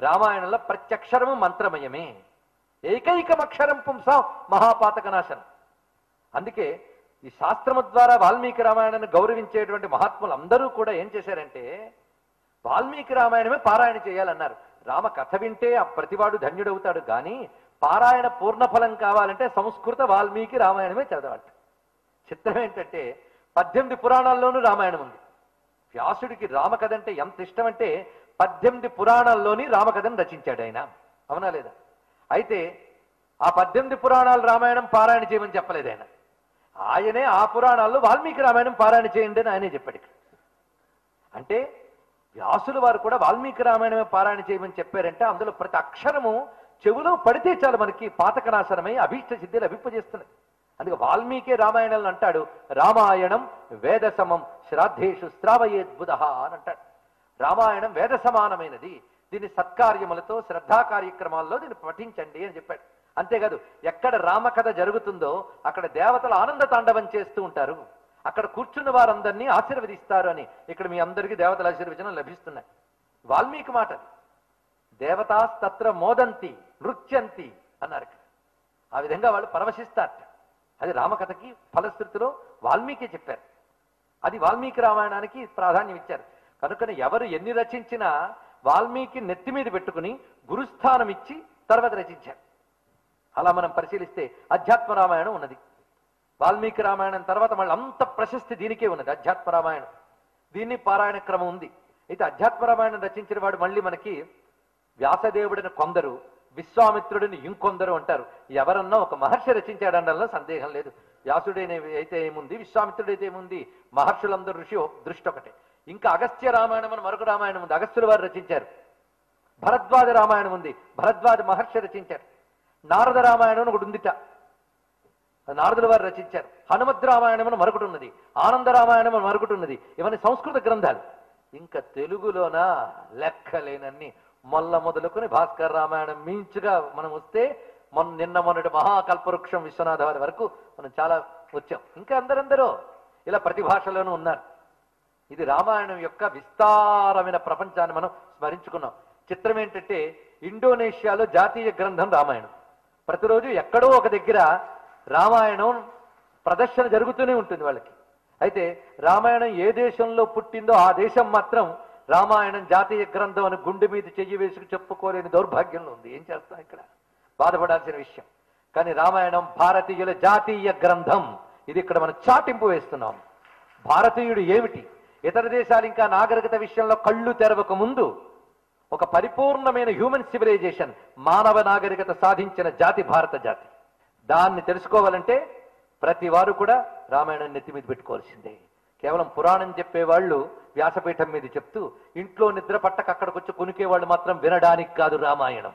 రామాయణంలో ప్రత్యక్షరము మంత్రమయమే ఏకైకం అక్షరం పుంసాం మహాపాతక నాశనం అందుకే ఈ శాస్త్రము ద్వారా వాల్మీకి రామాయణాన్ని గౌరవించేటువంటి మహాత్ములు అందరూ కూడా ఏం చేశారంటే వాల్మీకి రామాయణమే పారాయణ చేయాలన్నారు రామ కథ వింటే ఆ ప్రతివాడు ధన్యుడవుతాడు కానీ పారాయణ పూర్ణఫలం కావాలంటే సంస్కృత వాల్మీకి రామాయణమే చదవాలట చిత్రం ఏంటంటే పద్దెనిమిది పురాణాల్లోనూ రామాయణం ఉంది వ్యాసుడికి రామకథ అంటే ఎంత ఇష్టం అంటే పద్దెనిమిది పురాణాల్లోని రామకథను రచించాడు ఆయన అవునా లేదా అయితే ఆ పద్దెనిమిది పురాణాలు రామాయణం పారాయణ చేయమని చెప్పలేదు ఆయన ఆయనే ఆ పురాణాల్లో వాల్మీకి రామాయణం పారాయణ చేయండి అని ఆయనే చెప్పాడు ఇక్కడ అంటే వ్యాసుల వారు కూడా వాల్మీకి రామాయణమే పారాయణ చేయమని చెప్పారంటే అందులో ప్రతి అక్షరము చెవులో పడితే చాలు మనకి పాతకనాశనమై అభీష్ట సిద్ధులు అభిప్పజేస్తున్నాయి అందుకే వాల్మీకి రామాయణాలను అంటాడు రామాయణం వేద సమం శ్రాద్ధేషు శ్రావయేద్బుధ అని అంటాడు రామాయణం వేద సమానమైనది దీన్ని సత్కార్యములతో శ్రద్ధా కార్యక్రమాల్లో దీన్ని పఠించండి అని చెప్పాడు అంతేకాదు ఎక్కడ రామకథ జరుగుతుందో అక్కడ దేవతలు ఆనంద తాండవం చేస్తూ ఉంటారు అక్కడ కూర్చున్న వారందరినీ ఆశీర్వదిస్తారు అని ఇక్కడ మీ అందరికీ దేవతల ఆశీర్వచనం లభిస్తున్నాయి వాల్మీకి మాట అది. దేవతాస్తత్ర మోదంతి నృత్యంతి అన్నారు ఇక్కడ ఆ విధంగా వాళ్ళు పరవశిస్తారట అది రామకథకి ఫలశ్రుతిలో వాల్మీకి చెప్పారు అది వాల్మీకి రామాయణానికి ప్రాధాన్యం ఇచ్చారు కనుకనే ఎవరు ఎన్ని రచించినా వాల్మీకి నెత్తి మీద పెట్టుకుని గురుస్థానం ఇచ్చి తర్వాత రచించారు అలా మనం పరిశీలిస్తే అధ్యాత్మ రామాయణం ఉన్నది వాల్మీకి రామాయణం తర్వాత మళ్ళీ అంత ప్రశస్తి దీనికే ఉన్నది అధ్యాత్మ రామాయణం దీన్ని పారాయణ క్రమం ఉంది అయితే అధ్యాత్మ రామాయణం రచించిన వాడు మళ్ళీ మనకి వ్యాసదేవుడిని కొందరు విశ్వామిత్రుడిని ఇంకొందరు అంటారు ఎవరన్నా ఒక మహర్షి రచించాడనడంలో సందేహం లేదు వ్యాసుడైన అయితే ఏముంది విశ్వామిత్రుడు అయితే ఏముంది మహర్షులందరూ ఋషి దృష్టి ఒకటే ఇంకా అగస్త్య రామాయణం అని మరొక రామాయణం ఉంది అగస్త్యుల వారు రచించారు భరద్వాజ రామాయణం ఉంది భరద్వాజ మహర్షి రచించారు నారద రామాయణం అని ఒకటి ఉందిట నారదుల వారు రచించారు హనుమద్ రామాయణం అని మరొకటి ఉన్నది ఆనంద రామాయణం అని మరొకటి ఉన్నది ఇవన్నీ సంస్కృత గ్రంథాలు ఇంకా తెలుగులోన లెక్కలేనన్ని మొల్ల మొదలుకొని భాస్కర్ రామాయణం మించుగా మనం వస్తే మొన్న నిన్న మొన్నటి మహాకల్పవృక్షం విశ్వనాథ వారి వరకు మనం చాలా వచ్చాం ఇంకా అందరందరూ ఇలా ప్రతి భాషలోనూ ఉన్నారు ఇది రామాయణం యొక్క విస్తారమైన ప్రపంచాన్ని మనం స్మరించుకున్నాం చిత్రం ఏంటంటే ఇండోనేషియాలో జాతీయ గ్రంథం రామాయణం ప్రతిరోజు ఎక్కడో ఒక దగ్గర రామాయణం ప్రదర్శన జరుగుతూనే ఉంటుంది వాళ్ళకి అయితే రామాయణం ఏ దేశంలో పుట్టిందో ఆ దేశం మాత్రం రామాయణం జాతీయ గ్రంథం అని గుండె మీద చెయ్యి వేసుకు చెప్పుకోలేని దౌర్భాగ్యంలో ఉంది ఏం చేస్తాం ఇక్కడ బాధపడాల్సిన విషయం కానీ రామాయణం భారతీయుల జాతీయ గ్రంథం ఇది ఇక్కడ మనం చాటింపు వేస్తున్నాం భారతీయుడు ఏమిటి ఇతర దేశాలు ఇంకా నాగరికత విషయంలో కళ్ళు తెరవక ముందు ఒక పరిపూర్ణమైన హ్యూమన్ సివిలైజేషన్ మానవ నాగరికత సాధించిన జాతి భారత జాతి దాన్ని తెలుసుకోవాలంటే ప్రతి వారు కూడా రామాయణం నెత్తి మీద పెట్టుకోవాల్సిందే కేవలం పురాణం చెప్పేవాళ్ళు వ్యాసపీఠం మీద చెప్తూ ఇంట్లో నిద్ర పట్టక అక్కడికి వచ్చి కొనుకేవాళ్ళు మాత్రం వినడానికి కాదు రామాయణం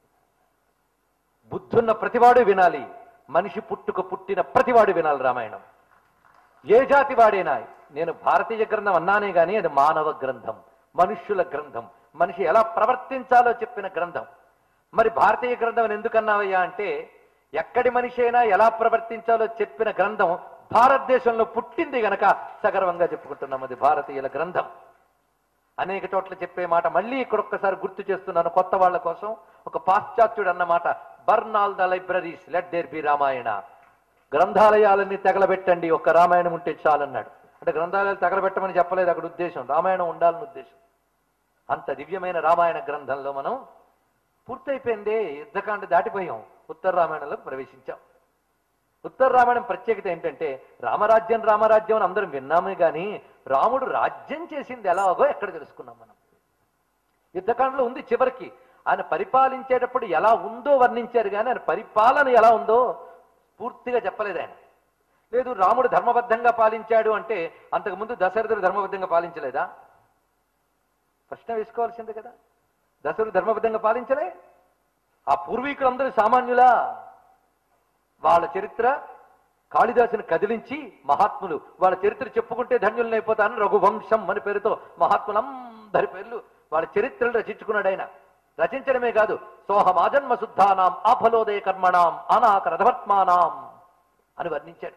బుద్ధున్న ప్రతివాడు వినాలి మనిషి పుట్టుక పుట్టిన ప్రతివాడు వినాలి రామాయణం ఏ జాతి వాడైనా నేను భారతీయ గ్రంథం అన్నానే గాని అది మానవ గ్రంథం మనుష్యుల గ్రంథం మనిషి ఎలా ప్రవర్తించాలో చెప్పిన గ్రంథం మరి భారతీయ గ్రంథం అని ఎందుకన్నావయ్యా అంటే ఎక్కడి మనిషి అయినా ఎలా ప్రవర్తించాలో చెప్పిన గ్రంథం భారతదేశంలో పుట్టింది గనక సగర్వంగా చెప్పుకుంటున్నాం అది భారతీయుల గ్రంథం అనేక చోట్ల చెప్పే మాట మళ్ళీ ఇక్కడ ఒక్కసారి గుర్తు చేస్తున్నాను కొత్త వాళ్ళ కోసం ఒక పాశ్చాత్యుడు అన్నమాట burn all the libraries let there be Ramayana గ్రంథాలయాలన్నీ తగలబెట్టండి ఒక్క రామాయణం ఉంటే చాలన్నాడు అంటే గ్రంథాలయాలు తగలబెట్టమని చెప్పలేదు అక్కడ ఉద్దేశం రామాయణం ఉండాలని ఉద్దేశం అంత దివ్యమైన రామాయణ గ్రంథంలో మనం పూర్తయిపోయిందే యుద్ధకాండ దాటిపోయాం ఉత్తర రామాయణంలోకి ప్రవేశించాం ఉత్తర రామాయణం ప్రత్యేకత ఏంటంటే రామరాజ్యం రామరాజ్యం అని అందరం విన్నామే కానీ రాముడు రాజ్యం చేసింది ఎలాగో ఎక్కడ తెలుసుకున్నాం మనం యుద్ధకాండలో ఉంది చివరికి ఆయన పరిపాలించేటప్పుడు ఎలా ఉందో వర్ణించారు కానీ ఆయన పరిపాలన ఎలా ఉందో పూర్తిగా చెప్పలేదు ఆయన లేదు రాముడు ధర్మబద్ధంగా పాలించాడు అంటే అంతకుముందు దశరథుడు ధర్మబద్ధంగా పాలించలేదా ప్రశ్న వేసుకోవాల్సిందే కదా దశరథుడు ధర్మబద్ధంగా పాలించలే ఆ పూర్వీకులందరూ సామాన్యులా వాళ్ళ చరిత్ర కాళిదాసుని కదిలించి మహాత్ములు వాళ్ళ చరిత్ర చెప్పుకుంటే ధన్యులను అయిపోతాను రఘువంశం అని పేరుతో మహాత్ములందరి పేర్లు వాళ్ళ చరిత్రలు రచించుకున్నాడు ఆయన రచించడమే కాదు సోహమాజన్మ శుద్ధానాం ఆఫలోదయ కర్మణాం అనాక రథవర్త్మానాం అని వర్ణించాడు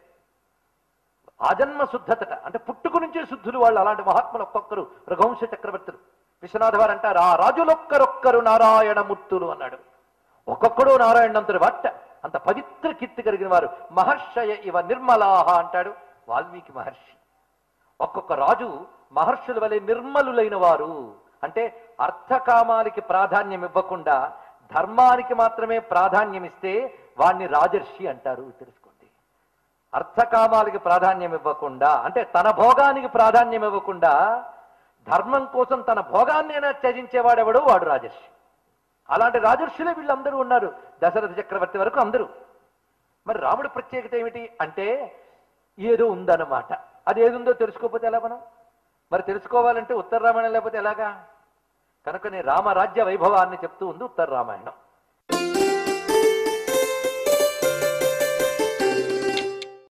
ఆజన్మ శుద్ధతట అంటే పుట్టుకు నుంచే శుద్ధులు వాళ్ళు అలాంటి మహాత్ములు ఒక్కొక్కరు రఘువంశ చక్రవర్తులు విశ్వనాథ వారు అంటారు ఆ రాజులొక్కరొక్కరు నారాయణమూర్తులు అన్నాడు ఒక్కొక్కడు నారాయణంతుడు వట్ట అంత పవిత్ర కీర్తి కలిగిన వారు మహర్షయ ఇవ నిర్మలాహ అంటాడు వాల్మీకి మహర్షి ఒక్కొక్క రాజు మహర్షుల వలె నిర్మలులైన వారు అంటే అర్థకామాలకి ప్రాధాన్యం ఇవ్వకుండా ధర్మానికి మాత్రమే ప్రాధాన్యం ఇస్తే వాణ్ణి రాజర్షి అంటారు తెలుసుకోండి అర్థకామాలకి ప్రాధాన్యం ఇవ్వకుండా అంటే తన భోగానికి ప్రాధాన్యం ఇవ్వకుండా ధర్మం కోసం తన భోగాన్నైనా త్యజించేవాడెవడో వాడు రాజర్షి అలాంటి రాజర్షులే వీళ్ళందరూ ఉన్నారు దశరథ చక్రవర్తి వరకు అందరూ మరి రాముడి ప్రత్యేకత ఏమిటి అంటే ఏదో ఉందన్నమాట అది ఏదుందో తెలుసుకోకపోతే ఎలా మనం మరి తెలుసుకోవాలంటే ఉత్తర రామాయణం లేకపోతే ఎలాగా కనుకనే రామరాజ్య వైభవాన్ని చెప్తూ ఉంది ఉత్తర రామాయణం